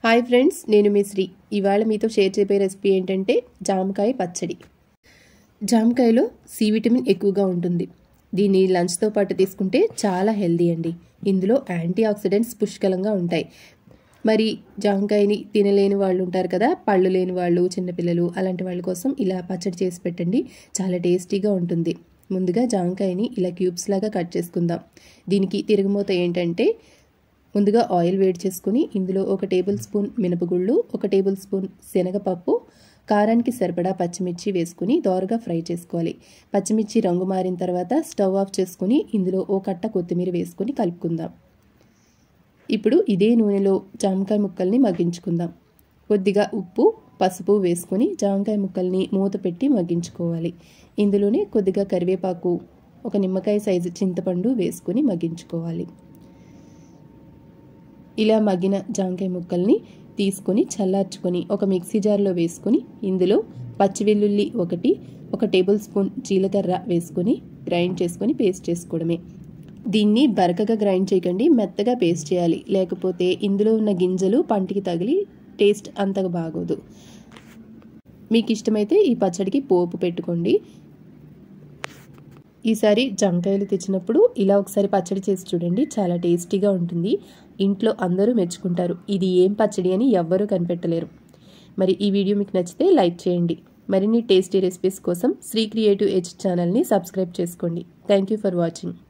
hi friends నేను మీ శ్రీ ఇవాళ మీతో షేర్ చేయబోయే రెసిపీ ఏంటంటే జామకాయ పచ్చడి జామకాయలో సి విటమిన్ ఎక్కువగా ఉంటుంది దీన్ని లంచ్తో పాటు తీసుకుంటే చాలా హెల్దీ అండి ఇందులో యాంటీ ఆక్సిడెంట్స్ పుష్కలంగా ఉంటాయి మరి జామకాయని తినలేని వాళ్ళు ఉంటారు కదా పళ్ళు లేని వాళ్ళు చిన్నపిల్లలు అలాంటి వాళ్ళ కోసం ఇలా పచ్చడి చేసి పెట్టండి చాలా టేస్టీగా ఉంటుంది ముందుగా జామకాయని ఇలా క్యూబ్స్ లాగా కట్ చేసుకుందాం దీనికి తిరుగుమూత ఏంటంటే ముందుగా ఆయిల్ వేడి చేసుకుని ఇందులో ఒక టేబుల్ స్పూన్ మినపగుళ్ళు ఒక టేబుల్ స్పూన్ శనగపప్పు కారానికి సరిపడా పచ్చిమిర్చి వేసుకుని దోరగా ఫ్రై చేసుకోవాలి పచ్చిమిర్చి రంగు మారిన తర్వాత స్టవ్ ఆఫ్ చేసుకుని ఇందులో ఓ కట్ట కొత్తిమీర వేసుకుని కలుపుకుందాం ఇప్పుడు ఇదే నూనెలో జామకాయ ముక్కల్ని మగ్గించుకుందాం కొద్దిగా ఉప్పు పసుపు వేసుకొని జామకాయ ముక్కల్ని మూత పెట్టి మగ్గించుకోవాలి ఇందులోనే కొద్దిగా కరివేపాకు ఒక నిమ్మకాయ సైజు చింతపండు వేసుకొని మగ్గించుకోవాలి ఇలా మగ్గిన జాంకాయ ముక్కల్ని తీసుకొని చల్లార్చుకొని ఒక మిక్సీ జార్లో వేసుకొని ఇందులో పచ్చి వెల్లుల్లి ఒకటి ఒక టేబుల్ స్పూన్ జీలకర్ర వేసుకొని గ్రైండ్ చేసుకొని పేస్ట్ చేసుకోవడమే దీన్ని బరకగా గ్రైండ్ చేయకండి మెత్తగా పేస్ట్ చేయాలి లేకపోతే ఇందులో ఉన్న గింజలు పంటికి తగిలి టేస్ట్ అంతగా బాగోదు మీకు ఇష్టమైతే ఈ పచ్చడికి పోపు పెట్టుకోండి ఈసారి జంకాయలు తెచ్చినప్పుడు ఇలా ఒకసారి పచ్చడి చేసి చూడండి చాలా టేస్టీగా ఉంటుంది ఇంట్లో అందరూ మెచ్చుకుంటారు ఇది ఏం పచ్చడి అని ఎవ్వరూ కనిపెట్టలేరు మరి ఈ వీడియో మీకు నచ్చితే లైక్ చేయండి మరిన్ని టేస్టీ రెసిపీస్ కోసం శ్రీ క్రియేటివ్ ఎడ్జ్ ఛానల్ని సబ్స్క్రైబ్ చేసుకోండి థ్యాంక్ యూ ఫర్ వాచింగ్